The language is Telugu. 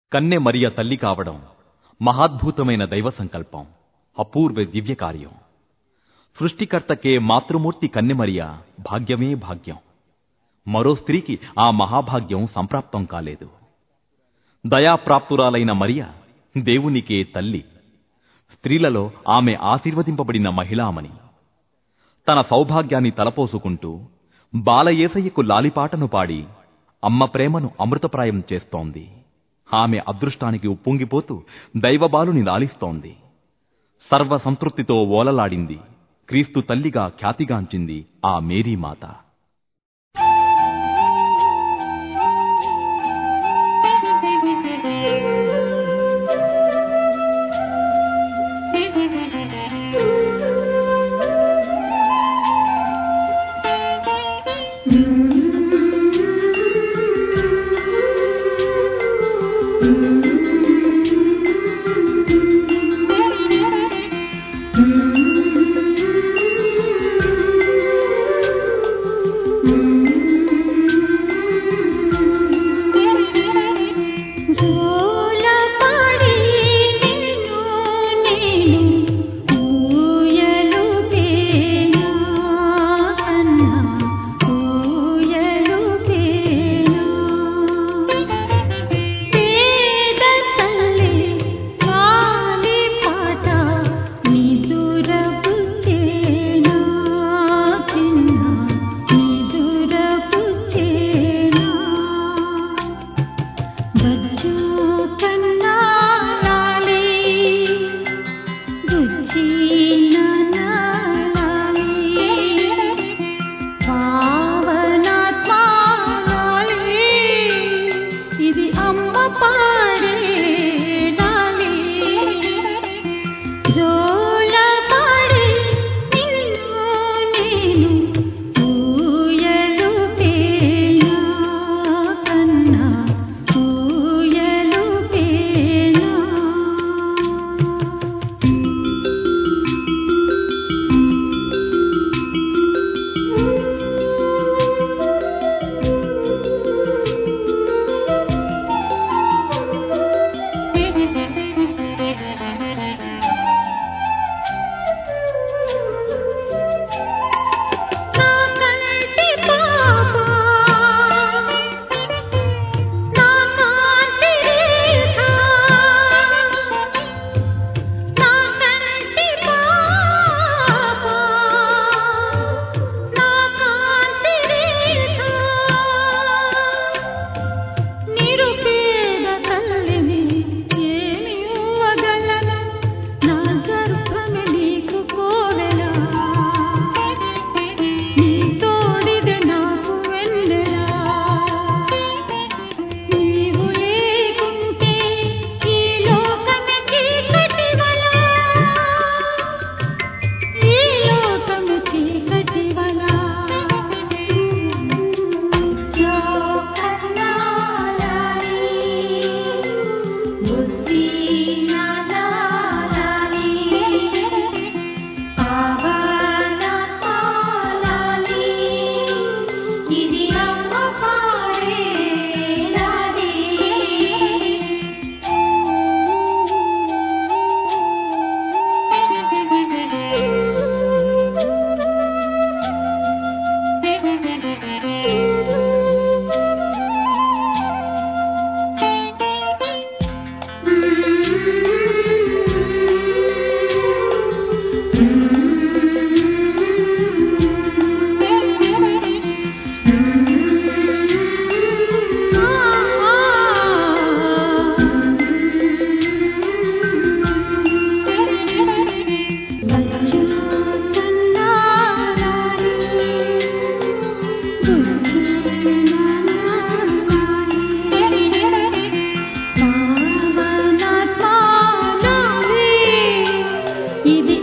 కన్నె మరియ తల్లి కావడం మహాద్భుతమైన దైవ సంకల్పం అపూర్వ దివ్య కార్యం సృష్టికర్తకే మాతృమూర్తి కన్నె మరియ భాగ్యమే భాగ్యం మరో స్త్రీకి ఆ మహాభాగ్యం సంప్రాప్తం కాలేదు దయాప్రాప్తురాలైన మరియ దేవునికే తల్లి స్త్రీలలో ఆమె ఆశీర్వదింపబడిన మహిళామణి తన సౌభాగ్యాన్ని తలపోసుకుంటూ బాలయేసయ్యకు లాలిపాటను పాడి అమ్మ ప్రేమను అమృతప్రాయం చేస్తోంది ఆమె అదృష్టానికి ఉప్పొంగిపోతూ దైవబాలుని లాలిస్తోంది సర్వ సంతృప్తితో ఓలలాడింది క్రీస్తు తల్లిగా ఖ్యాతిగాంచింది ఆ మేరీమాత జోలపాడి నిన్ను నేను ఊయలుపేనా కన్నా ఊయలుపేనా పేద తల్లి కాలి పాట నిదురపుచ్చేనా చిన్న నిదురపుచ్చేనా బజ్జు కన్నాలాలి బుజ్జి నానాలాలి పావనాత్మాలాలి ఇది అమ్మ పాడే లాలి జోలపాడి నిన్ను నేను ఊయలుపేనా కన్నా ఊయలుపేనా నా కంటి పాప నా కాంతి రేఖ నా కంటి పాప నా కాంతి రేఖ నిరుపేద తల్లిని ఏమి ఇవ్వగలను నా గర్భమే నీకు కోవెలా నీ తోడిదే నాకు వెన్నెలా నీవు లేకుంటే ఈ లోకమే చీకటివల ఈ లోకము చీకటివల జోకన్నాలాలి బుజ్జి నానాలాలి పావనాత్మాలాలి ఇది అమ్మ పాడే లాలి ఇది